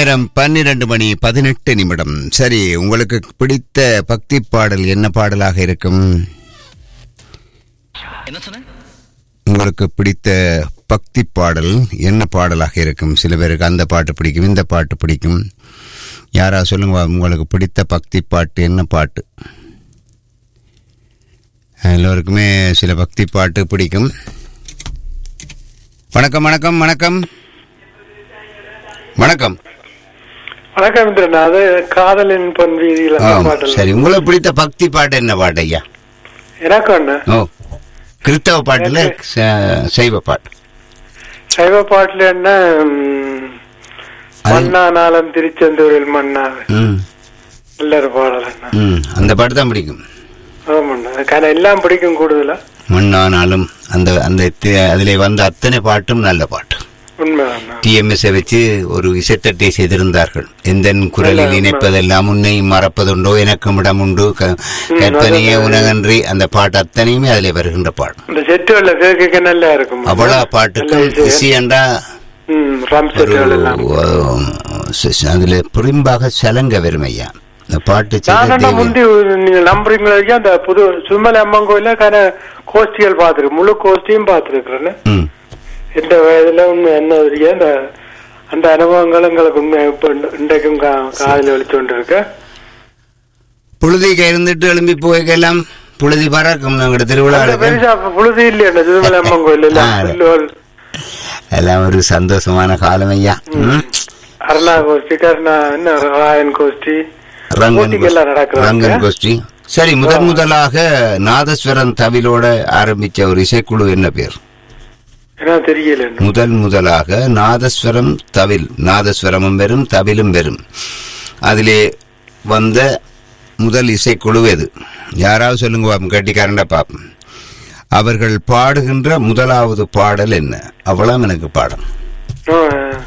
நேரம் பன்னிரண்டு மணி பதினெட்டு நிமிடம் சரி உங்களுக்கு பிடித்த பக்தி பாடல் என்ன பாடலாக இருக்கும் என்ன சொன்ன உங்களுக்கு பிடித்த பக்தி பாடல் என்ன பாடலாக இருக்கும் சில பேருக்கு அந்த பாட்டு பிடிக்கும் இந்த பாட்டு பிடிக்கும் யாரா சொல்லுங்க உங்களுக்கு பிடித்த பக்தி பாட்டு என்ன பாட்டு எல்லோருக்குமே சில பக்தி பாட்டு பிடிக்கும் வணக்கம் வணக்கம் வணக்கம் வணக்கம் வணக்கம் இந்திரன் அது காதலின் பொன் வீதியில் அந்த ஆம், பாடல் சரி உங்களுக்கு பிடித்த பக்தி பாட்டு என்ன பாட்டு ஐயா எனக்கு ஒண்ணு ஓ கிறிஸ்தவ பாட்டுல ச- சைவ பாட்டு சைவ பாட்டுல என்ன ம், அது- மண்ணானாலும் திருச்செந்தூரில் மண்ணா ம் நல்ல ஒரு பாடல் என்ன ம் அந்த பாட்டு தான் பிடிக்கும் ஆமாண்ணா எனக்கு எல்லாம் பிடிக்கும் கூடுதலா மண்ணானாலும் அந்த அந்த தி- அதிலே வந்த அத்தனை பாட்டும் நல்ல பாட்டு உண்மைதாண்ணா டிஎம்எஸ்ஐ வச்சு ஒரு இசைத்தட்டை செய்திருந்தார்கள் எந்த குரலில் நல்ல, இணைப்பதெல்லாம் உன்னை மறப்பதுண்டோ எனக்கும் இடம் உண்டு க- கற்பனையே நல்லது. உனகன்றி அந்த பாட்டு அத்தனையுமே அதிலே வருகின்ற பாடம் இந்த செட்டுகள்ல கேட்க நல்லா இருக்கும் அவ்வளவு பாட்டுக்கும் நல்ல இசை. இசையண்டா ம் ரம் ஒரு செட்டுகள் எல்லாம் ச- ச- அதுல புரிம்பாக சலங்க வருமையா இந்த பாட்டு செய்த நான் தேவி- முந்தி நீங்க நம்புறீங்களா அந்த புது சுமலை அம்மன் கோயில கான கோஷ்டிகள் பார்த்துருக்கு முழு கோஷ்டியும் பார்த்துருக்குறேன்னு ம் இந்த வயதுல உண்மை என்ன தெரியும் அந்த அந்த அனுபவங்கள் எங்களுக்கு உண்மை இப்ப இந்த- இன்றைக்கும் கா- காதில் ஒழிச்சு கொண்டு இருக்கு புழுதிக்கு இருந்துட்டு எழும்பி போய்க்கெல்லாம் புழுதி பறக்கும் எங்கட திருவிழா அந்த இருக்கு. பெருசா புழுதி இல்லையா அந்த சிதுமலை அம்மன் கோயில் இல்ல ஆ. புல்லுவல், எல்லாம் ஒரு சந்தோஷமான காலம் ஐயா ம். அருணா கோஷ்டி கருணா என்ன ராயன் கோஷ்டி ரங்கன் போட்டிகள்லாம் கோஷ்டி. நடக்குறாங்க. ரங்கன் கோஷ்டி சரி முதன் முதலாக நாதஸ்வரம் தவிலோட ஆரம்பிச்ச ஒரு இசைக்குழு என்ன பேர் என்ன தெரியல இன்னும். முதல் முதலாக நாதஸ்வரம் தவில் நாதஸ்வரமும் வெறும் தவிலும் வெறும் அதிலே வந்த முதல் இசைக்குழு எது யாராவது சொல்லுங்க பாப்போம் கட்டிக்காரண்ட பாப்போம் அவர்கள் பாடுகின்ற முதலாவது பாடல் என்ன அவ்வளவு எனக்கு பாடம் ஆ.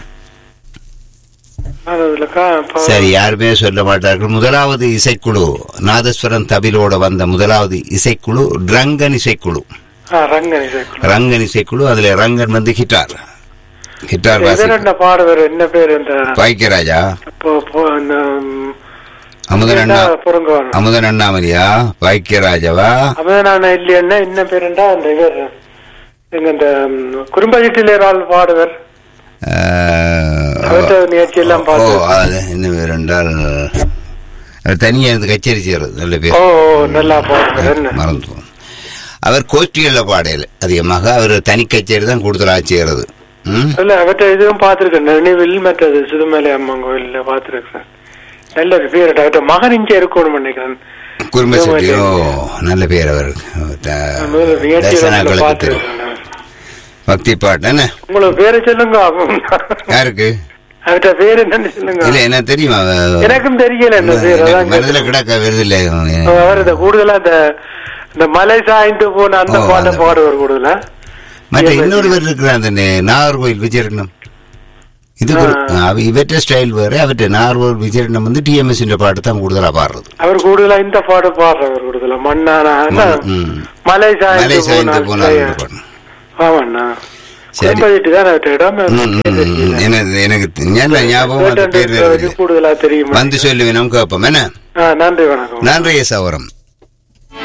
அது அதுல கா- பா- சரி யாருமே சொல்ல மாட்டார்கள் முதலாவது இசைக்குழு நாதஸ்வரம் தவிலோட வந்த முதலாவது இசைக்குழு ரங்கன் இசைக்குழு ஆ, ரங்கன் இசைக்குழு. ரங்கன் இசைக்குழு அதுல ரங்கன் வந்து கிட்டார் கிட்டார் இவர் வாசி என்ன பாடுவார் என்ன பேர் இந்த பாய்க்கராஜா இப்போ- இப்போ இந்த, ம், அமுதன் அண்ணா புறங்கவனம். அமுதன் அண்ணாமலியா பாக்கியராஜாவா அமுதனான இல்லையா என்ன பேருண்டா அந்த இவர் எங்க இந்த குறும்பதிட்டில் ஒரு ஆள் பாடுவர் அஹ், அவர்ட்ட நிகழ்ச்சி எல்லாம் ஓ பார்த்து அது என்ன பேர் என்றால் அவர் தனியா இருந்து கச்சேரி செய்யறது நல்ல ஓ பேர் ஓ, நல்லா பாடுவர் என்ன மறந்து போனோம். அவர் கோஷ்டிகளில் பாடையில் அதிகமாக அவர் தனி கச்சேரி தான் கூடுதலாக செய்யறது ம் இல்ல அவர்ட்ட இதுவும் பார்த்திருக்கேன் நினைவில் மற்றது சிதுமலை அம்மன் கோயில்ல பார்த்திருக்கேன் நல்ல ஒரு பேர் அவர்ட்ட மகன் இங்கே இருக்கணும் நினைக்கிறேன் குடும்ப செட்டியோ நல்ல பேர் அவர் த- முதல்ல நிகழ்ச்சி தர்சனா குளத்து திரு. பார்த்திருக்கேன் பக்தி பாட்டு என்ன உங்களுக்கு பேரை சொல்லுங்க யாருக்கு அவர்ட்ட பேர் என்னன்னு சொல்லுங்க இல்ல என்ன தெரியுமா அவ- எனக்கும் தெரியல என்ன பேர் எனக்கு அதான் மனதுல கிடக்க வருது இல்ல அவர் இந்த கூடுதலா இந்த இந்த மலை சாய்ந்து போன அந்த ஓ, பாட்டை அந்த- பாடுவார் கூடுதலா மற்ற இன்னொருவர் இருக்கிறார் அந்த நே- நாகர்கோயில் விஜயரட்னம் இது ஒரு- அவ இவற்ற ஸ்டைல் வேற அவற்ற நாகர்கோயில் விஜயரட்னம் வந்து டிஎம்எஸ் பாட்டு தான் கூடுதலா பாடுறது அவர் கூடுதலா இந்த பாட்டு பாடுறவர் கூடுதலா மண்ணானா ம். மலை மலை சாய்ந்து சாய்ந்து போன போனாலும் பாடு ஆமாண்ணா சரி. குடும்பத்திட்டு தான் அவர்ட்ட இடம் ம், ம், ம். எனக்கு எனக்கு ஞாபகம் ஞாபகம் அந்த பேர் கேட்டு வருது கூடுதலா தெரியுமா வந்து சொல்லுவேன் நம்ம கேட்போம் என்ன ஆ, நன்றி வணக்கம் நன்றி சௌரம்